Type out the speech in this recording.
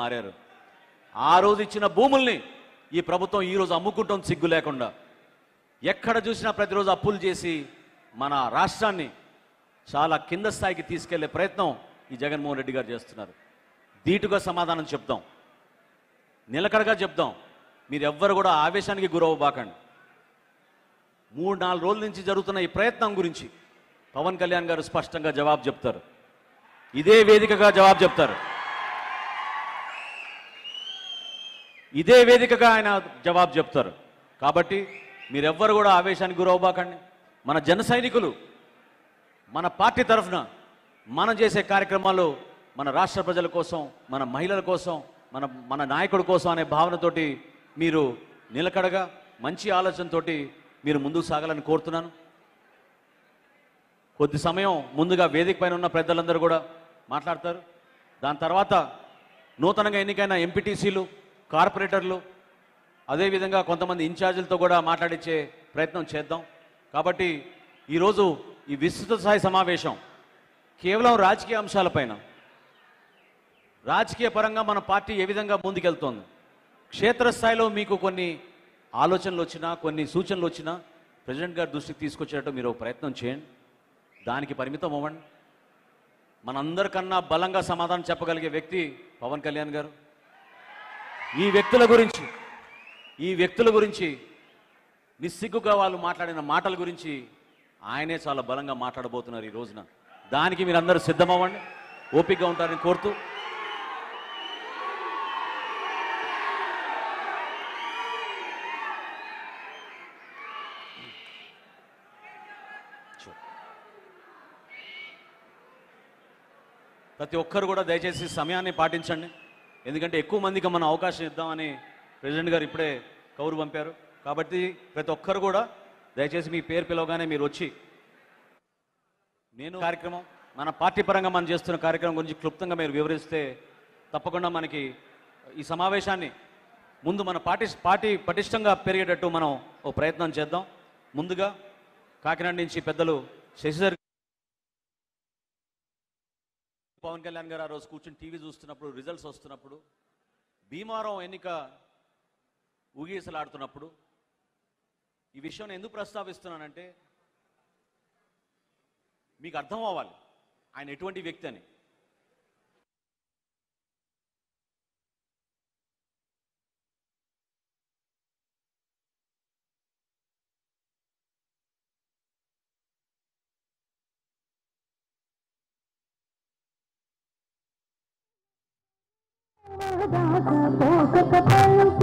మారారు ఆ రోజు ఇచ్చిన భూముల్ని ఈ ప్రభుత్వం ఈ రోజు అమ్ముకుంటుంది సిగ్గు లేకుండా ఎక్కడ చూసినా ప్రతిరోజు అప్పులు చేసి మన రాష్ట్రాన్ని చాలా కింద స్థాయికి తీసుకెళ్లే ప్రయత్నం ఈ జగన్మోహన్ రెడ్డి గారు చేస్తున్నారు ధీటుగా సమాధానం చెప్తాం నిలకడగా చెప్దాం మీరు ఎవ్వరు కూడా ఆవేశానికి గురవ్వబాకండి మూడు నాలుగు రోజుల నుంచి జరుగుతున్న ఈ ప్రయత్నం గురించి పవన్ కళ్యాణ్ గారు స్పష్టంగా జవాబు చెప్తారు ఇదే వేదికగా జవాబు చెప్తారు ఇదే వేదికగా ఆయన జవాబు చెప్తారు కాబట్టి మీరెవ్వరు కూడా ఆవేశానికి గురవ్వబాకండి మన జన సైనికులు మన పార్టీ తరఫున మనం చేసే కార్యక్రమాలు మన రాష్ట్ర ప్రజల కోసం మన మహిళల కోసం మన మన నాయకుడి కోసం అనే భావనతోటి మీరు నిలకడగా మంచి ఆలోచనతోటి మీరు ముందుకు సాగాలని కోరుతున్నాను కొద్ది సమయం ముందుగా వేదిక పైన ఉన్న పెద్దలందరూ కూడా మాట్లాడతారు దాని తర్వాత నూతనంగా ఎన్నికైన ఎంపీటీసీలు కార్పొరేటర్లు అదేవిధంగా కొంతమంది ఇన్ఛార్జీలతో కూడా మాట్లాడించే ప్రయత్నం చేద్దాం కాబట్టి ఈరోజు ఈ విస్తృత స్థాయి సమావేశం కేవలం రాజకీయ అంశాలపైన రాజకీయ పరంగా మన పార్టీ ఏ విధంగా ముందుకెళ్తోంది క్షేత్రస్థాయిలో మీకు కొన్ని ఆలోచనలు వచ్చినా కొన్ని సూచనలు వచ్చినా ప్రెసిడెంట్ గారి దృష్టికి తీసుకొచ్చేటట్టు మీరు ఒక ప్రయత్నం చేయండి దానికి పరిమితం అవ్వండి మనందరికన్నా బలంగా సమాధానం చెప్పగలిగే వ్యక్తి పవన్ కళ్యాణ్ గారు ఈ వ్యక్తుల గురించి ఈ వ్యక్తుల గురించి నిస్సిగ్గుగా వాళ్ళు మాట్లాడిన మాటల గురించి ఆయనే చాలా బలంగా మాట్లాడబోతున్నారు ఈ రోజున దానికి మీరందరూ సిద్ధమవ్వండి ఓపికగా ఉంటారని కోరుతూ ప్రతి ఒక్కరు కూడా దయచేసి సమయాన్ని పాటించండి ఎందుకంటే ఎక్కువ మందికి మనం అవకాశం ఇద్దామని ప్రెసిడెంట్ గారు ఇప్పుడే కౌరు పంపారు కాబట్టి ప్రతి ఒక్కరు కూడా దయచేసి మీ పేరు పిలవగానే మీరు వచ్చి నేను కార్యక్రమం మన పార్టీ పరంగా మనం చేస్తున్న కార్యక్రమం గురించి క్లుప్తంగా మీరు వివరిస్తే తప్పకుండా మనకి ఈ సమావేశాన్ని ముందు మన పార్టీ పార్టీ పటిష్టంగా పెరిగేటట్టు మనం ఓ ప్రయత్నం చేద్దాం ముందుగా కాకినాడ నుంచి పెద్దలు శశిధర్ పవన్ కళ్యాణ్ గారు ఆ రోజు కూర్చుని టీవీ చూస్తున్నప్పుడు రిజల్ట్స్ వస్తున్నప్పుడు భీమారం ఎన్నిక ఊగీసలాడుతున్నప్పుడు ఈ విషయం నేను ఎందుకు ప్రస్తావిస్తున్నానంటే మీకు అర్థం అవ్వాలి ఆయన ఎటువంటి వ్యక్తి అని దాకా పోక కపాలం